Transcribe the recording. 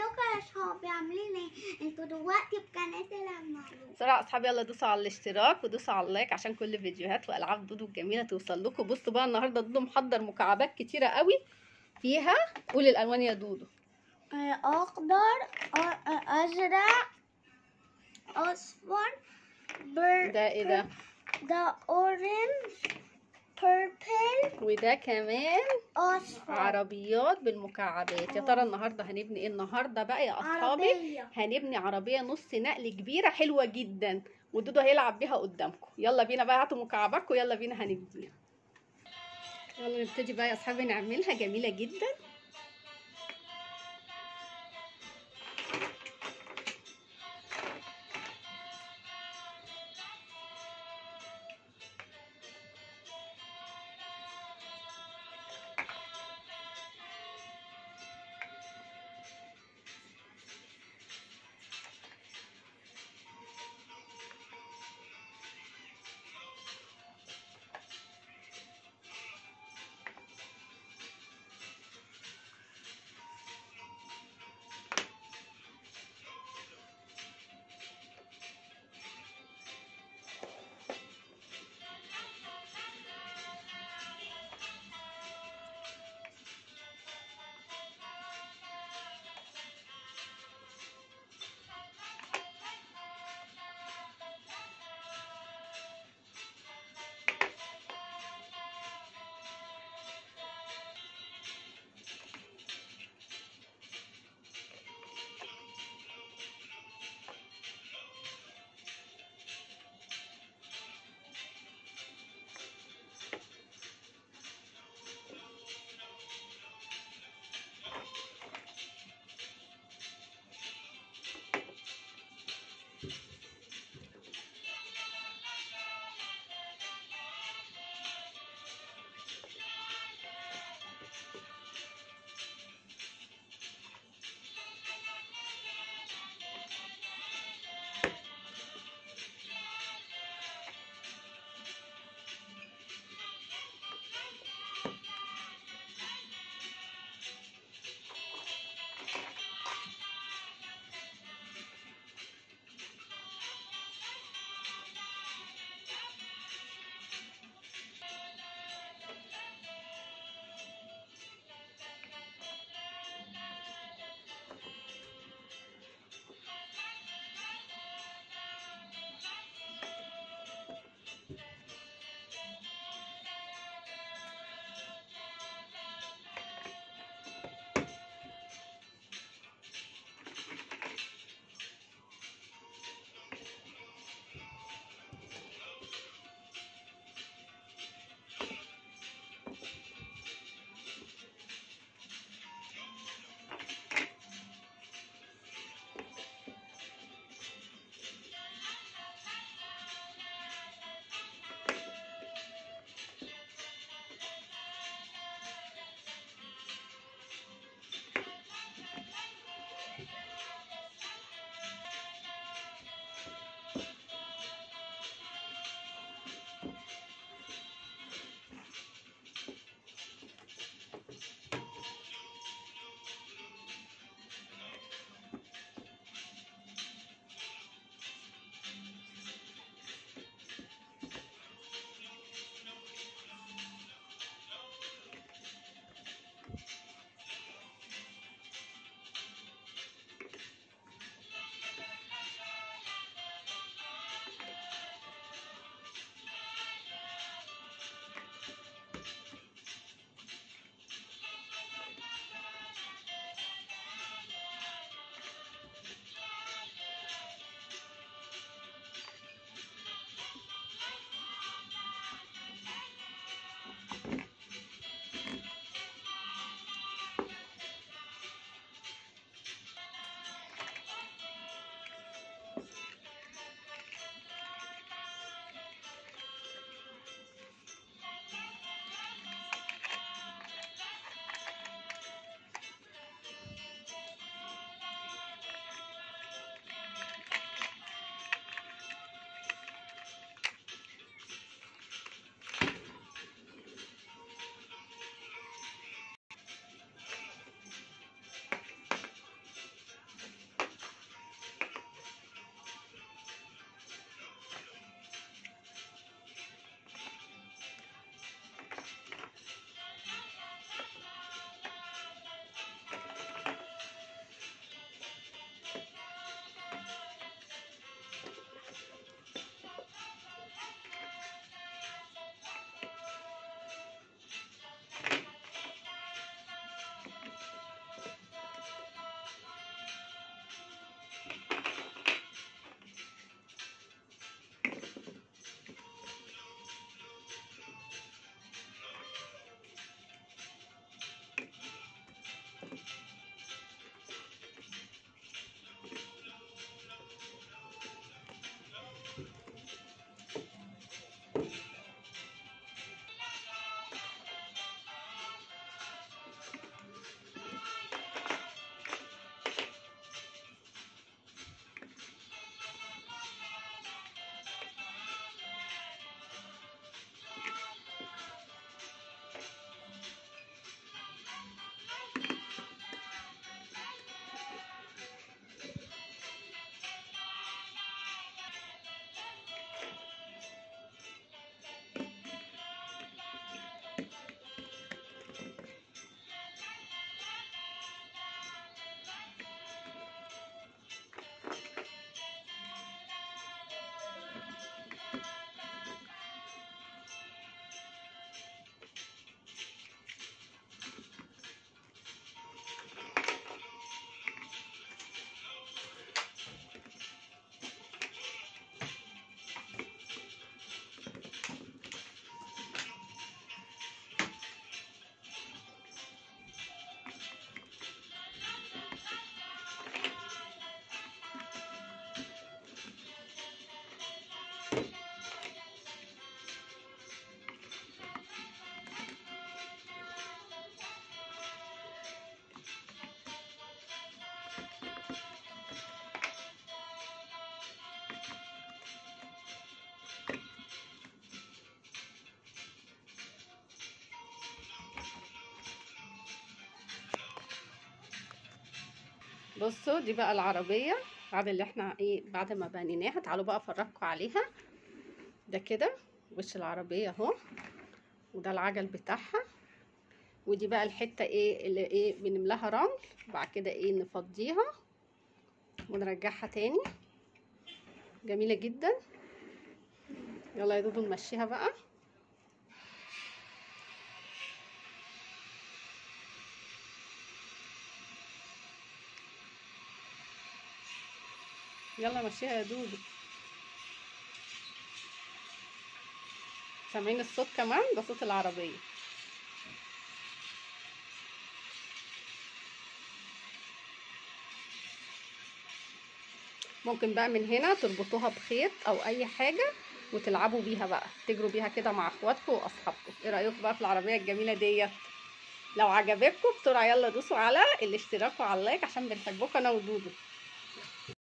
ازيكم يا صحابي عاملين ايه انتوا دلوقتي بقناة العمالو بسرعة يا اصحابي يلا دوسوا على الاشتراك ودوسوا على اللايك عشان كل فيديوهات والعاب دودو الجميلة توصل لكم بصوا بقى النهارده دودو محضر مكعبات كتيرة قوي فيها قول الالوان يا دودو اخضر أ- ازرق اصفر بر ده ايه ده ده اورنج بيربل وده كمان اصفر عربيات بالمكعبات يا ترى النهارده هنبني ايه النهارده بقى يا اصحابي عربية هنبني عربية نص نقل كبيرة حلوة جدا ودودو هيلعب بيها قدامكم يلا بينا بقى هاتوا مكعباتكم يلا بينا هنبنيها يلا نبتدي بقى يا اصحابي نعملها جميلة جدا بصوا دي بقى العربية بعد اللي احنا ايه بعد ما بنيناها تعالوا بقى افرجكم عليها ده كده وش العربية اهو وده العجل بتاعها ودي بقى الحتة ايه اللي ايه بنملاها رمل وبعد كده ايه نفضيها ونرجعها تاني جميلة جدا يلا يا دودو نمشيها بقى يلا مشيها يا دودو سامعين الصوت كمان ده صوت العربية ممكن بقى من هنا تربطوها بخيط او اي حاجة وتلعبوا بيها بقى تجروا بيها كده مع اخواتكم واصحابكم ايه رايكم بقى في العربية الجميلة ديت لو عجبتكم بسرعة يلا دوسوا على الاشتراك وعلى اللايك عشان بنحبكم انا ودودو